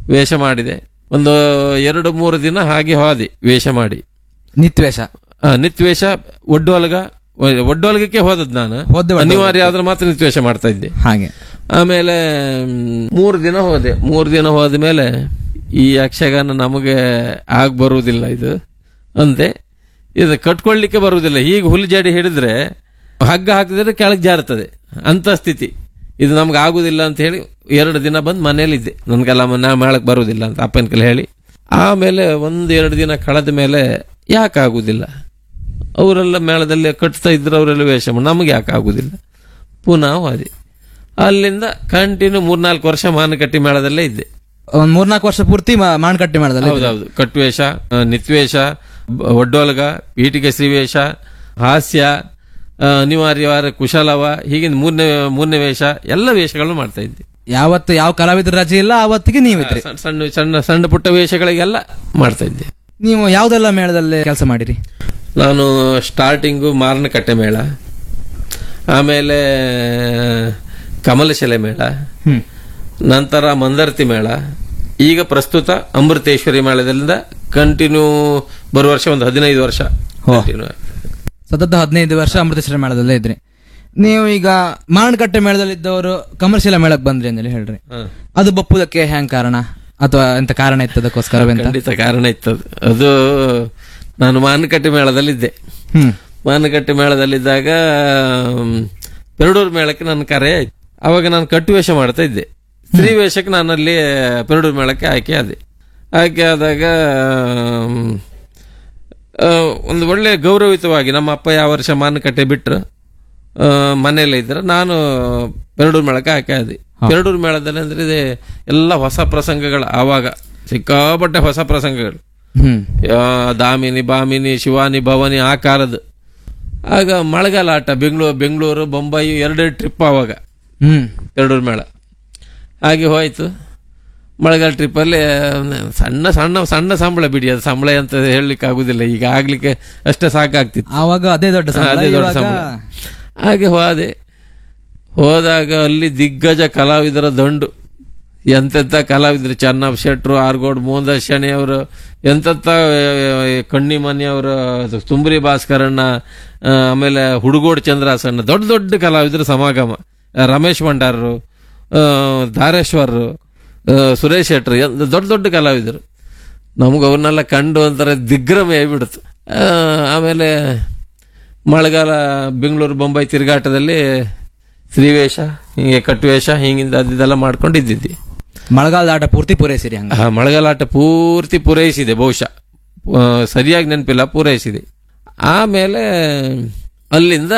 ವೇಷ ಮಾಡಿದೆ ಒಂದು ಎರಡು ಮೂರು ದಿನ ಹಾಗೆ ಹೋದೆ ವೇಷ ಮಾಡಿ ನಿತ್ವೇಷ ಆ, ನಿತ್ವೇಷ ಒಡ್ಡೋಲಗ ಒ- ಒಡ್ಡೋಲಗಕ್ಕೆ ಹೋದದ್ ನಾನು ಹೋದೆ ಒಡ್ಡೋಲಗಕ್ಕೆ. ಅನಿವಾರ್ಯ ಆದ್ರೆ ಮಾತ್ರ ನಿತ್ವೇಷ ಮಾಡ್ತಾ ಇದ್ದೆ ಹಾಗೆ ಆಮೇಲೆ ಮ್, ಮೂರು ದಿನ ಹೋದೆ ಮೂರು ದಿನ ಹೋದ ಮೇಲೆ ಈ ಯಕ್ಷಗಾನ ನಮಗೆ ಆಗ ಬರುವುದಿಲ್ಲ ಇದು ಅಂತೆ ಇದು ಕಟ್ಕೊಳ್ಳಿಕ್ಕೆ ಬರುವುದಿಲ್ಲ ಈಗ ಹುಲ್ಲು ಜಾಡಿ ಹಿಡಿದ್ರೆ ಹಗ್ಗ ಹಾಕಿದ್ರೆ ಕೆಳಗೆ ಜಾರುತ್ತದೆ ಅಂತ ಸ್ಥಿತಿ ಇದು ನಮ್ಗೆ ಆಗುದಿಲ್ಲ ಅಂತ ಹೇಳಿ ಎರಡು ದಿನ ಬಂದು ಮನೇಲಿದ್ದೆ ನನ್ಗೆಲ್ಲ ನಾ ಮೇಳಕ್ಕೆ ಬರುವುದಿಲ್ಲ ಅಂತ ಅಪ್ಪನ ಕೈಲಿ ಹೇಳಿ ಆಮೇಲೆ ಒಂದು ಎರಡು ದಿನ ಕಳೆದ ಮೇಲೆ ಯಾಕೆ ಆಗುದಿಲ್ಲ ಅವರೆಲ್ಲ ಮೇಳದಲ್ಲಿ ಕಟ್ತಾ ಇದ್ರು ಅವರೆಲ್ಲ ವೇಷ ಮಾಡಿ ನಮಗೆ ಯಾಕೆ ಆಗುದಿಲ್ಲ ಪುನಃ ಹೋದೆ ಅಲ್ಲಿಂದ ಕಂಟಿನ್ಯೂ ಮೂರ್ನಾಲ್ಕು ವರ್ಷ ಮಾನಕಟ್ಟಿ ಮೇಳದಲ್ಲೇ ಇದ್ದೆ ಒಂದ್ ಮೂರ್ನಾಲ್ಕು ವರ್ಷ ಪೂರ್ತಿ ಮಾ- ಮಾಣಕಟ್ಟೆ ಮಾಡದಲ್ಲಿ ಹೌದೌದು ಕಟ್ವೇಷ ಆ, ನಿತ್ವೇಷ ಬ- ಒಡ್ಡೋಲಗ ಪೀಠಿಕೆ ಶ್ರೀವೇಷ ಹಾಸ್ಯ ಆ, ಅನಿವಾರ್ಯವಾದ ಕುಶಲವ ಹೀಗೆ ಮೂರನೇ ಮೂರನೇ ವೇಷ ಎಲ್ಲ ವೇಷಗಳನ್ನು ಮಾಡ್ತಾ ಇದ್ದೆ ಯಾವತ್ತು ಯಾವ ಕಲಾವಿದ್ರ ರಜೆ ಇಲ್ಲ ಆವತ್ತಿಗೆ ನೀವಿದ್ರಿ ಸಣ್ಣ ಸಣ್ಣ ಸಣ್ಣ ಸಣ್ಣ ಪುಟ್ಟ ವೇಷಗಳಿಗೆಲ್ಲ ಮಾಡ್ತಾ ಇದ್ದೆ ನೀವು ಯಾವ್ದೆಲ್ಲ ಮೇಳದಲ್ಲಿ ಕೆಲಸ ಮಾಡಿರಿ ನಾನು ಸ್ಟಾರ್ಟಿಂಗು ಮಾರನಕಟ್ಟೆ ಮೇಳ ಆಮೇಲೆ ಕಮಲಶಿಲೆ ಮೇಳ ಹ್ಮ್ ನಂತರ ಮಂದರ್ತಿ ಮೇಳ ಈಗ ಪ್ರಸ್ತುತ ಅಮೃತೇಶ್ವರಿ ಮೇಳದಿಂದ ಕಂಟಿನ್ಯೂ ಬರುವ ವರ್ಷ ಒಂದು ಹದಿನೈದು ವರ್ಷ ಹೋ. continue ಆಗ್ತದೆ. ಸತತ ಹದಿನೈದು ವರ್ಷ ಅಮೃತೇಶ್ವರ ಮೇಳದಲ್ಲೇ ಇದ್ರಿ ನೀವು ಈಗ ಮಾರಣಕಟ್ಟೆ ಮೇಳದಲ್ಲಿದ್ದವರು ಕಮರ್ಷಿಯಲ್ ಮೇಳಕ್ಕೆ ಬಂದ್ರಿ ಅಂತ ಹೇಳ್ರಿ ಹ. ಅದು ಬಪ್ಪುದಕ್ಕೆ ಹೆಂಗ್ ಕಾರಣ ಅಥವಾ ಎಂತ ಕಾರಣ ಇತ್ತದಕ್ಕೋಸ್ಕರವೆಂತ ಖಂಡಿತ ಕಾರಣ ಇತ್ತದು ಅದು ನಾನು ಮಾನಕಟ್ಟೆ ಮೇಳದಲ್ಲಿದ್ದೆ ಹ್ಮ್ ಮಾನಕಟ್ಟೆ ಮೇಳದಲ್ಲಿದ್ದಾಗ ಮ್, ಪೆರಡೂರು ಮೇಳಕ್ಕೆ ನನ್ನ ಕರೆ ಆಯ್ತು ಅವಾಗ ನಾನು ಕಟ್ಟು ವೇಷ ಮಾಡ್ತಾ ಇದ್ದೆ ಸ್ತ್ರೀ ವೇಷಕ್ಕೆ ನಾನು ಅಲ್ಲಿ ಪೆರಡೂರು ಮೇಳಕ್ಕೆ ಆಯ್ಕೆ ಆದೆ ಆಯ್ಕೆ ಆದಾಗ ಮ್, ಆ, ಒಂದು ಒಳ್ಳೆ ಗೌರವಿತವಾಗಿ ನಮ್ಮ ಅಪ್ಪ ಯಾವ ವರ್ಷ ಮಾನಕಟ್ಟೆ ಬಿಟ್ಟರು ಮನೆಯಲ್ಲೇ ಇದ್ರೆ ನಾನು ಪೆರಡೂರು ಮೇಳಕ್ಕೆ ಆಯ್ಕೆ ಆದೆ ಪೆರಡೂರು ಮೇಳದಲ್ಲಿ ಅಂದ್ರೆ ಇದೆ ಎಲ್ಲ ಹೊಸ ಪ್ರಸಂಗಗಳು ಆವಾಗ ಸಿಕ್ಕಾಪಟ್ಟೆ ಹೊಸ ಪ್ರಸಂಗಗಳು ಹ್ಮ್ ಆ, ದಾಮಿನಿ ಬಾಮಿನಿ ಶಿವಾನಿ ಭವಾನಿ ಆ ಕಾಲದ ಆಗ ಮಳೆಗಾಲ ಆಟ ಬೆಂಗಳೂರು ಬೆಂಗಳೂರು ಬೊಂಬಾಯಿ ಎರಡೆರಡು ಟ್ರಿಪ್ ಆವಾಗ ಹ್ಮ್ ಎರಡೂರು ಮೇಳ ಹಾಗೆ ಹೋಯ್ತು ಮಳೆಗಾಲ ಟ್ರಿಪ್ಪಲ್ಲಿ ಸಣ್ಣ ಸಣ್ಣ ಸಣ್ಣ ಸಂಬಳ ಬಿಡಿ ಅದು ಸಂಬಳ ಅಂತ ಹೇಳಲಿಕ್ಕೆ ಆಗುದಿಲ್ಲ ಈಗ ಆಗ್ಲಿಕ್ಕೆ ಅಷ್ಟೇ ಸಾಕಾಗ್ತಿತ್ತು ಆವಾಗ ಅದೇ ದೊಡ್ಡ ಹಾ, ಸಂಬಳ, ಅದೇ ದೊಡ್ಡ ಇವಾಗ ಸಂಬಳ ಹಾಗೆ ಹೋದೆ ಹೋದಾಗ ಅಲ್ಲಿ ದಿಗ್ಗಜ ಕಲಾವಿದರ ದಂಡು ಎಂತೆಂಥ ಕಲಾವಿದರು ಚೆನ್ನಪ್ಪ ಶೆಟ್ರು ಆರ್ಗೋಡ್ ಮೋಹನ್ ಶಣಿ ಅವರು ಎಂತೆಂಥ ಕಣ್ಣಿ ಮನೆಯವರು ತುಂಬ್ರಿ ಭಾಸ್ಕರಣ್ಣ ಆ, ಆಮೇಲೆ ಹುಡುಗೋಡ್ ಚಂದ್ರಾಸಣ್ಣ ದೊಡ್ಡ ದೊಡ್ಡ ಕಲಾವಿದರು ಸಮಾಗಮ ಆ, ರಮೇಶ್ ಭಂಡಾರರು ಆ, ಧಾರೇಶ್ವರರು ಆ, ಸುರೇಶ್ ಶೆಟ್ರು ಎನ್- ದೊಡ್ಡ ದೊಡ್ಡ ಕಲಾವಿದರು ನಮ್ಗೆ ಅವನ್ನೆಲ್ಲ ಕಂಡು ಒಂಥರ ದಿಗ್ಭ್ರಮೆ ಆಗಿಬಿಡ್ತು ಆ, ಆಮೇಲೆ ಮಳೆಗಾಲ ಬೆಂಗಳೂರು ಬೊಂಬೈ ತಿರುಗಾಟದಲ್ಲಿ ಸ್ತ್ರೀವೇಷ ಹಿಂಗೆ ಕಟ್ಟುವೇಷ ಹಿಂಗಿಂದ ಅದಿದೆಲ್ಲ ಮಾಡ್ಕೊಂಡು ಇದ್ದಿದ್ದಿ ಮಳೆಗಾಲದ ಆಟ ಪೂರ್ತಿ ಪೂರೈಸಿರಿ ಹಂಗ ಆ ಮಳೆಗಾಲಾಟ ಪೂರ್ತಿ ಪೂರೈಸಿದೆ ಬಹುಶಃ ಆ, ಸರಿಯಾಗಿ ನೆನಪಿಲ್ಲ ಪೂರೈಸಿದೆ ಆಮೇಲೆ ಅಲ್ಲಿಂದ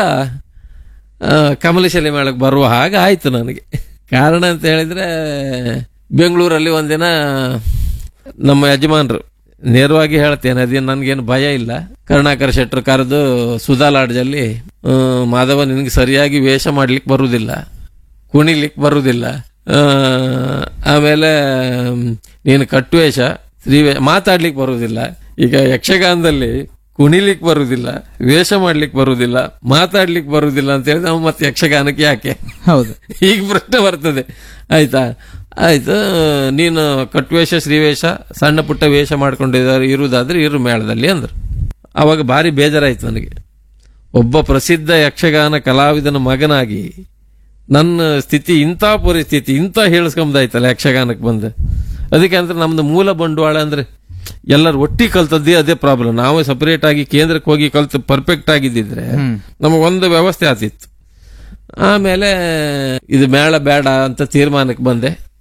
ಆ, ಕಮಲಶಾಲಿ ಮೇಳಕ್ಕೆ ಬರುವ ಹಾಗೆ ಆಯ್ತು ನನಗೆ ಕಾರಣ ಅಂತ ಹೇಳಿದ್ರೆ ಬೆಂಗಳೂರಲ್ಲಿ ಒಂದಿನ ನಮ್ಮ ಯಜಮಾನರು ನೇರವಾಗಿ ಹೇಳ್ತೇನೆ ಅದೇನು ನನಗೇನು ಭಯ ಇಲ್ಲ ಕರುಣಾಕರ ಶೆಟ್ರು ಕರೆದು ಸುಧಾ ಲಾಡ್ಜಲ್ಲಿ ಆ, ಮಾಧವ ನಿನಗೆ ಸರಿಯಾಗಿ ವೇಷ ಮಾಡ್ಲಿಕ್ಕೆ ಬರುವುದಿಲ್ಲ ಕುಣಿಲಿಕ್ಕೆ ಬರುವುದಿಲ್ಲ ಆ, ಆಮೇಲೆ ಮ್, ನೀನು ಕಟ್ಟುವೇಷ ಸ್ತ್ರೀವೇ ಮಾತಾಡ್ಲಿಕ್ಕೆ ಬರುವುದಿಲ್ಲ ಈಗ ಯಕ್ಷಗಾನದಲ್ಲಿ ಕುಣಿಲಿಕ್ಕೆ ಬರುವುದಿಲ್ಲ ವೇಷ ಮಾಡ್ಲಿಕ್ಕೆ ಬರುವುದಿಲ್ಲ ಮಾತಾಡ್ಲಿಕ್ಕೆ ಬರುವುದಿಲ್ಲ ಅಂತ ಹೇಳಿ ನಾವು ಮತ್ತೆ ಯಕ್ಷಗಾನಕ್ಕೆ ಯಾಕೆ ಹೌದು ಈಗ ಪ್ರಶ್ನೆ ಬರ್ತದೆ ಆಯ್ತಾ ಆಯ್ತು ನೀನು ಕಟ್ವೇಷ ಶ್ರೀವೇಷ ಸಣ್ಣ ಪುಟ್ಟ ವೇಷ ಮಾಡ್ಕೊಂಡಿದ್ದಾರೆ ಇರುವುದಾದ್ರೆ ಇರು ಮೇಳದಲ್ಲಿ ಅಂದ್ರು ಅವಾಗ ಭಾರಿ ಬೇಜಾರಾಯ್ತು ನನಗೆ ಒಬ್ಬ ಪ್ರಸಿದ್ಧ ಯಕ್ಷಗಾನ ಕಲಾವಿದನ ಮಗನಾಗಿ ನನ್ನ ಸ್ಥಿತಿ ಇಂಥ ಪರಿಸ್ಥಿತಿ ಇಂಥ ಹೇಳಿಸ್ಕೊಂಬದಾಯ್ತಲ್ಲ ಯಕ್ಷಗಾನಕ್ಕೆ ಬಂದು ಅದಕ್ಕೆ ಅಂದ್ರೆ ನಮ್ದು ಮೂಲ ಬಂಡವಾಳ ಅಂದ್ರೆ ಎಲ್ಲರೂ ಒಟ್ಟಿ ಕಲ್ತದ್ದೇ ಅದೇ ಪ್ರಾಬ್ಲಮ್ ನಾವೇ ಸಪರೇಟ್ ಆಗಿ ಕೇಂದ್ರಕ್ಕೆ ಹೋಗಿ ಕಲ್ತು ಪರ್ಫೆಕ್ಟ್ ಆಗಿದ್ದಿದ್ರೆ ನಮಗೆ ಒಂದು ವ್ಯವಸ್ಥೆ ಆತಿತ್ತು ಆಮೇಲೆ ಇದು ಮೇಳ ಬೇಡ ಅಂತ ತೀರ್ಮಾನಕ್ಕೆ ಬಂದೆ